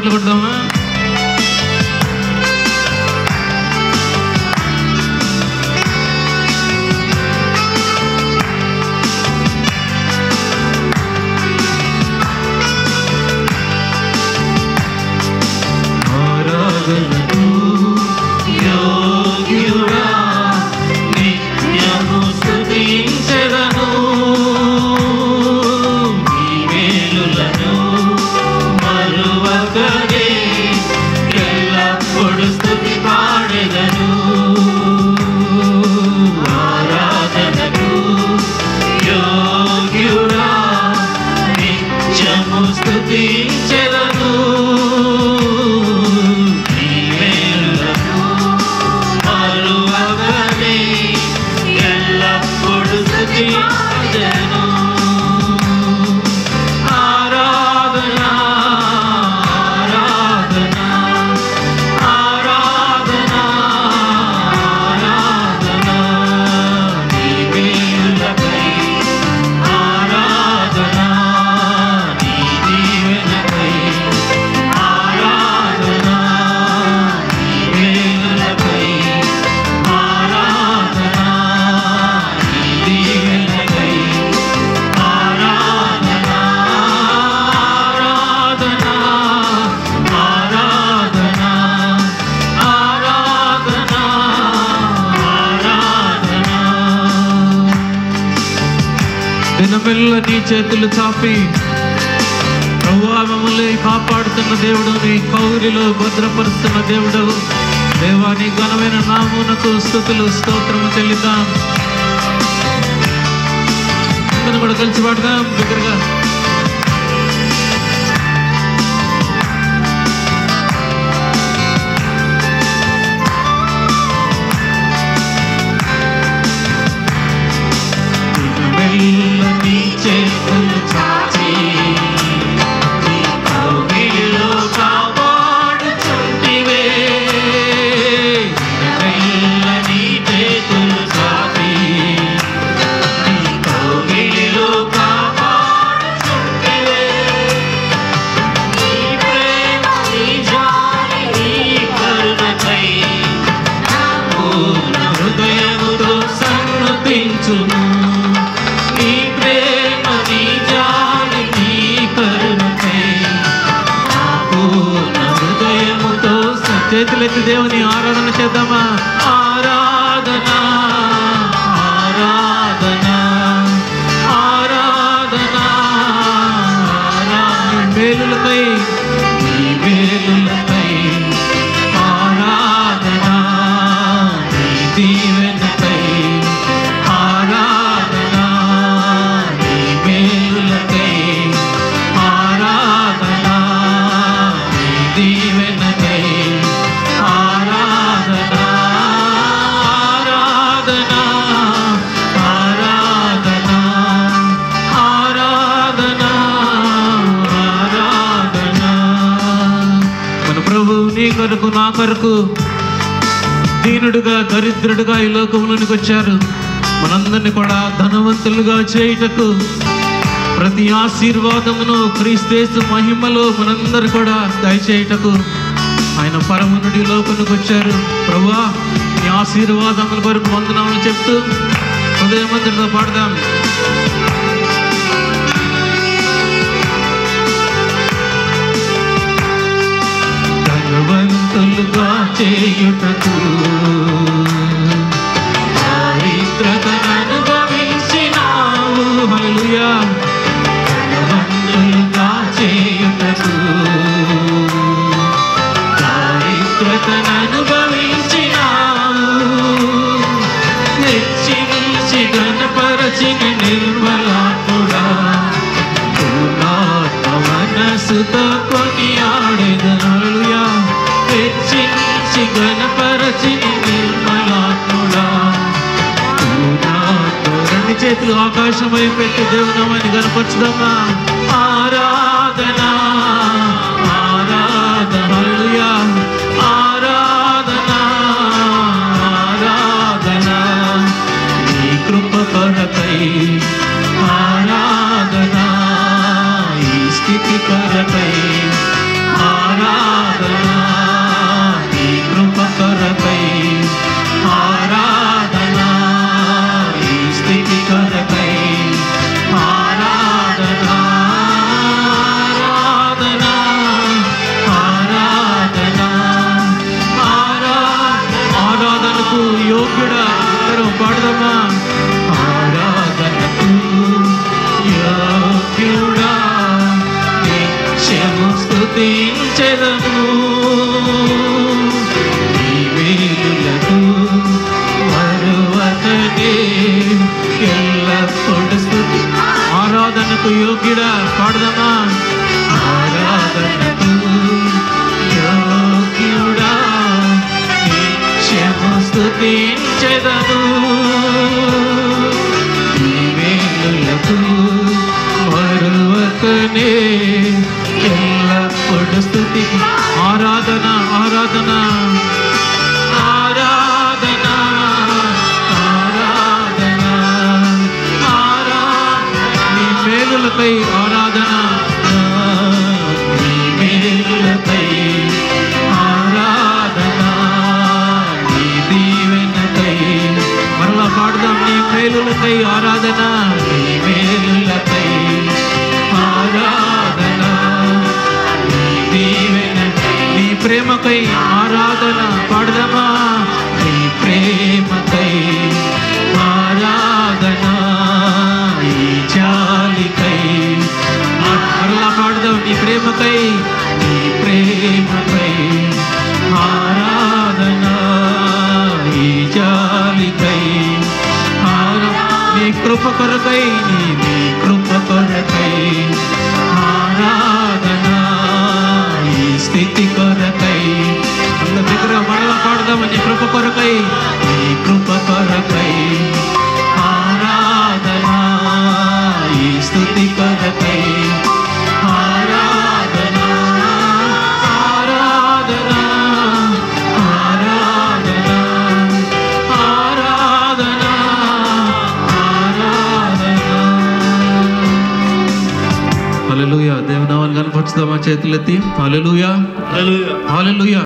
చప్పట్లు కొడదామా ఆరాధనకు యోగ్యుడా నిత్యము స్తుతించెదను. నీ మేలులను మరువకనే ఎల్లప్పుడూ స్తుతి పాడెదను. ఆరాధనకు యోగ్యుడా నిత్యము స్తుతించెదను. నీ మేలులను మరువగనే ఎల్లప్పుడూ స్తుతించెదను. ఆరాధన, ఆరాధన, ఆరాధన, ఆరాధన, నీ మేలులకై ఆరాధన, నీ దీవెనకై ఆరాధన, నీ మేలులకై ఆరాధన, నీ దీవెనకై ఆరాధన, ఆరాధన, ఆరాధన, ఆరాధన, ఆరాధన. దినమెల్ల నీ చేతులు చాపి ప్రభువా మమ్మల్ని కాపాడుతున్న దేవుడు నీ కౌరిలో భద్రపరుస్తున్న దేవుడు దేవా నీ ఘనమైన నామునకు స్థుతులు స్తోత్రము చెల్లిద్దాం అందరం కూడా కలిసి పాడదాం దగ్గరగా దినమెల్ల నీ చేతులు చాచి నీ కౌగిలిలో కాపాడుచుంటివే. దినమెల్ల నీ చేతులు చాచి నీ కౌగిలిలో కాపాడుచుంటివే. నీ ప్రేమ, నీ జాలి, నీ కరుణకై నా పూర్ణ హృదయముతో సన్నతించును. నీ ప్రేమ, నీ జాలి, నీ కరుణకై నా పూర్ణ హృదయముతో స- చేతులెత్తి దేవుని ఆరాధన చేద్దామా ఆరాధన ఆరాధన ఆరాధన ఆరాధన మేలులపై నీ మేలులపై ఆరాధన నీ దీవెనపై ఆరాధన నీ మేలులకై ఆరాధన నీ దీవెనకై ఆరాధన ఆరాధన ఆరాధన ఆరాధన ఆరాధన మన ప్రభు నీ కొరకు నా కొరకు దీనుడుగా దరిద్రుడుగా ఈ లోకంలోనికి వచ్చారు మనందరిని కూడా ధనవంతులుగా చేయుటకు ప్రతి ఆశీర్వాదమును క్రీస్తేసు మహిమలో మనందరు కూడా దయచేయుటకు ఆయన పరము నుండి ఈ లోకానికి వచ్చారు ప్రభువా నీ ఆశీర్వాదముల కొరకు వందనాలు చెప్తూ హృదయమంతుడితో పాడదాం ధనవంతులుగా చేయుటకు చారిత్రతను అనుభవించినావు హల్లెలూయా ధనవంతులుగా చేయుటకు చారిత్రతను అనుభవించినావు హెచ్చించి గణపరచిన నిర్మలాత్ముడా పూర్ణాత్మ మనసుతో కొనియాడెదనులుయా హెచ్చించి గణపరచిన నిర్మలాత్ముడా పూర్ణాత్మ రెండు చేతులు ఆకాశం వైపు పెట్టి దేవునామాన్ని కనపరచుదామా ఆరాధన ఆరాధన హల్లెలూయా ఆరాధన ఆరాధన నీ కృప కొరకై ఆరాధన ఈ స్థితి కొరకై ఆరాధన యోగ్యుడా అందరం పాడదామా ఆరాధనకు యోగ్యుడా నిత్యము స్తుతించెదము నీ వేలులకు మరువకనే ఎల్లప్పుడు స్తుతి ఆరాధనకు యోగ్యుడా పాడదామా ఆరాధనకు యోగ్యుడా నిత్యము స్తుతించెదము నీ వేలులకు మరువకనే ఎల్లప్పుడు స్తుతి ఆరాధన ఆరాధన ఆరాధన ఆరాధన ఆరాధన నీ మేలులకై ఆరాధన నీ మేలులకై ఆరాధన నీ దీవెనకై మరలా పాడదాం నీ మేలులకై ఆరాధన నీ మేలులకై ఆరాధన నీ దీవెన నీ ప్రేమకై ఆరాధన పాడదామా నీ ప్రేమకై ఆరాధన ఈ జాలికై మరలా పాడదాం నీ ప్రేమకై నీ ప్రేమకై ఆరాధన ఈ జాలికై ఆరా- నీ కృప కొరకై నీ నీ కృప కొరకై ఆరాధన ఈ స్థితి కొరకై అంత దగ్గర మరలా పాడదామని నీ కృప కొరకై నీ కృప కొరకై ఆరాధన ఈ స్థుతి కొరకై ఆరాధన ఆరాధన ఆరాధన ఆరాధన ఆరాధన హల్లెలూయా దేవునామాన్ని కనపరుచుదామా చేతులెత్తి హల్లెలూయా హల్లెలూయా హల్లెలూయా